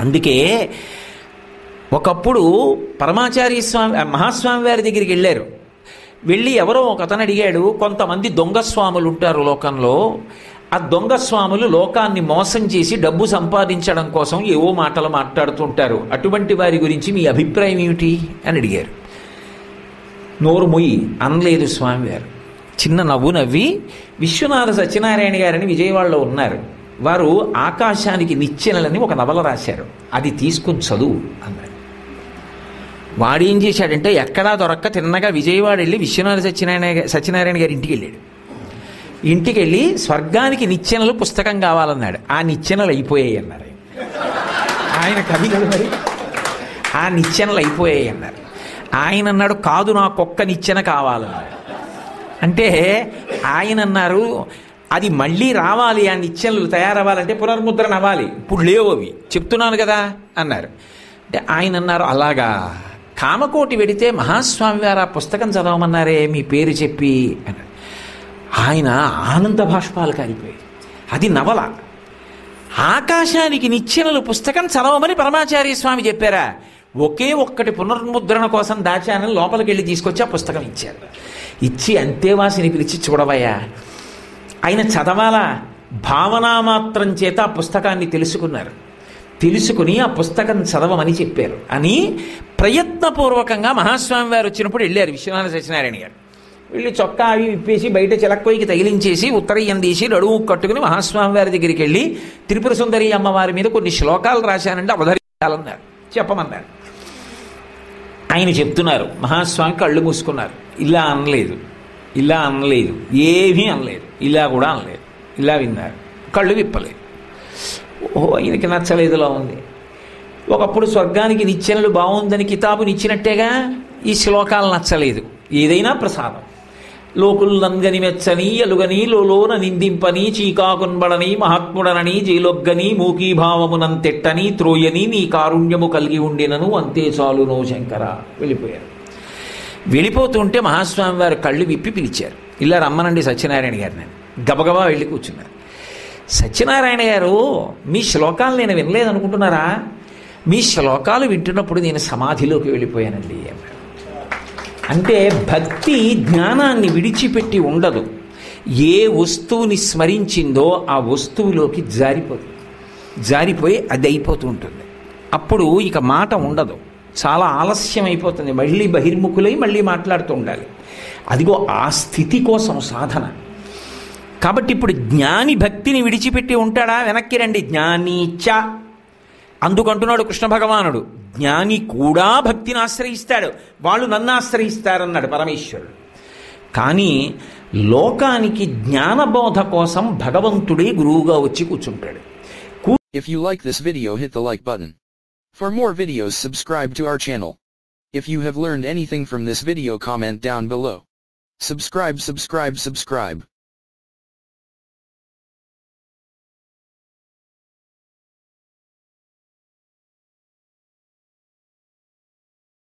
అందుకే ఒకప్పుడు పరమాచార్య స్వామి ఆ మహాస్వామి వారి దగ్గరికి వెళ్ళారు వెళ్ళి ఎవరో ఒక అతను అడిగాడు కొంతమంది దొంగ స్వాములు ఉంటారు లోకంలో ఆ దొంగ స్వాములు లోకాన్ని మోసం చేసి డబ్బు సంపాదించడం కోసం ఏవో మాటలు మాట్లాడుతుంటారు అటువంటి వారి గురించి మీ అభిప్రాయం ఏమిటి అని అడిగారు నోరు మొయ్యి అనలేదు స్వామివారు చిన్న నవ్వు నవ్వి విశ్వనాథ సత్యనారాయణ గారని విజయవాడలో ఉన్నారు వారు ఆకాశానికి నిచ్చెనలని ఒక నవల రాశారు అది తీసుకుని చదువు అన్నారు వాడేం చేశాడంటే ఎక్కడా దొరక్క తిన్నగా విజయవాడ వెళ్ళి విశ్వనాథ సత్యనారాయణ గా- సత్యనారాయణ గారి ఇంటికి వెళ్ళాడు ఇంటికి వెళ్ళి స్వర్గానికి నిచ్చెనలు పుస్తకం కావాలన్నాడు ఆ నిచ్చెనలు అయిపోయాయి అన్నారు ఆయన. ఆయన కవి కదా మరి ఆ నిచ్చెనలు అయిపోయాయి అన్నారు ఆయన అన్నాడు కాదు నాకు ఒక్క నిచ్చెన కావాలన్నాడు అంటే ఆయన అన్నారు అది మళ్ళీ రావాలి ఆ నిచ్చెనలు తయారవ్వాలంటే పునర్ముద్రణ అవ్వాలి ఇప్పుడు లేవు అవి చెప్తున్నాను కదా అన్నారు అంటే ఆయన అన్నారు అలాగా కామకోటి వెడితే మహాస్వామి వారు ఆ పుస్తకం చదవమన్నారే మీ పేరు చెప్పి అన్నాడు ఆయన ఆనంద భాష్పాలు కారిపోయాయి అది నవల ఆకాశానికి నిచ్చెనలు పుస్తకం చదవమని పరమాచార్య స్వామి చెప్పారా ఒకే ఒక్కటి పునర్ముద్రణ కోసం దాచానని లోపలికి వెళ్ళి తీసుకొచ్చి ఆ పుస్తకం ఇచ్చారు ఇచ్చి అంతేవాసిని పిలిచి చూడవయ్యా ఆయన చదవాలా భావనామాత్రం చేత ఆ పుస్తకాన్ని తెలుసుకున్నారు తెలుసుకుని ఆ పుస్తకం చదవమని చెప్పారు అని ప్రయత్నపూర్వకంగా మహాస్వామి వారు వచ్చినప్పుడు వెళ్ళారు విశ్వనాథ సత్యనారాయణ గారు వెళ్ళి చొక్కా అవి విప్పేసి బయట చిలక్కోయికి తగిలించేసి ఉత్తరయ్యం తీసి నడుము కట్టుకుని మహాస్వామి వారి దగ్గరికి వెళ్ళి త్రిపుర సుందరి అమ్మవారి మీద కొన్ని శ్లోకాలు రాశానంటే అవధరించాలన్నారు చెప్పమన్నారు ఆయన చెప్తున్నారు మహాస్వామి కళ్ళు మూసుకున్నారు ఇలా అనలేదు ఇలా అనలేదు ఏమీ అనలేదు ఇలా కూడా అనలేదు ఇలా విన్నారు కళ్ళు విప్పలేదు ఓ ఈయనకి నచ్చలేదులా ఉంది ఒకప్పుడు స్వర్గానికి నిచ్చెనలు బాగుందని కితాబు నిచ్చినట్టేగా ఈ శ్లోకాలు నచ్చలేదు ఏదైనా ప్రసాదం లోకులు నంగని మెచ్చని ఎలుగని లోన నిందింపని చీకాకున్బడని మహాత్ముడనని జైలొగ్గని మూకీభావమునంతెట్టని త్రోయని నీ కారుణ్యము కలిగి ఉండినను అంతే చాలు నో శంకర వెళ్ళిపోయారు వెళ్ళిపోతుంటే మహాస్వామి వారు కళ్ళు విప్పి పిలిచారు ఇలా రమ్మనండి సత్యనారాయణ గారిని గబగబా వెళ్ళి కూర్చున్నారు సత్యనారాయణ గారు మీ శ్లోకాలు నేను వినలేదనుకుంటున్నారా మీ శ్లోకాలు వింటున్నప్పుడు నేను సమాధిలోకి వెళ్ళిపోయానండి అన్నారు అంటే భక్తి జ్ఞానాన్ని విడిచిపెట్టి ఉండదు ఏ వస్తువుని స్మరించిందో ఆ వస్తువులోకి జారిపోతుంది జారిపోయి అది అయిపోతూ ఉంటుంది అప్పుడు ఇక మాట ఉండదు చాలా ఆలస్యం అయిపోతుంది మళ్ళీ బహిర్ముఖులై మళ్ళీ మాట్లాడుతూ ఉండాలి అదిగో ఆ స్థితి కోసం సాధన కాబట్టి ఇప్పుడు జ్ఞాని భక్తిని విడిచిపెట్టి ఉంటాడా వెనక్కి రండి జ్ఞానీచ అందుకంటున్నాడు కృష్ణ భగవానుడు జ్ఞాని కూడా భక్తిని ఆశ్రయిస్తాడు వాళ్ళు నన్ను ఆశ్రయిస్తారన్నాడు పరమేశ్వరుడు కానీ లోకానికి జ్ఞానబోధ కోసం భగవంతుడే గురువుగా వచ్చి కూర్చుంటాడు If you like this video hit the like button. For more videos subscribe to our channel. If you have learned anything from this video comment down below. Subscribe subscribe subscribe.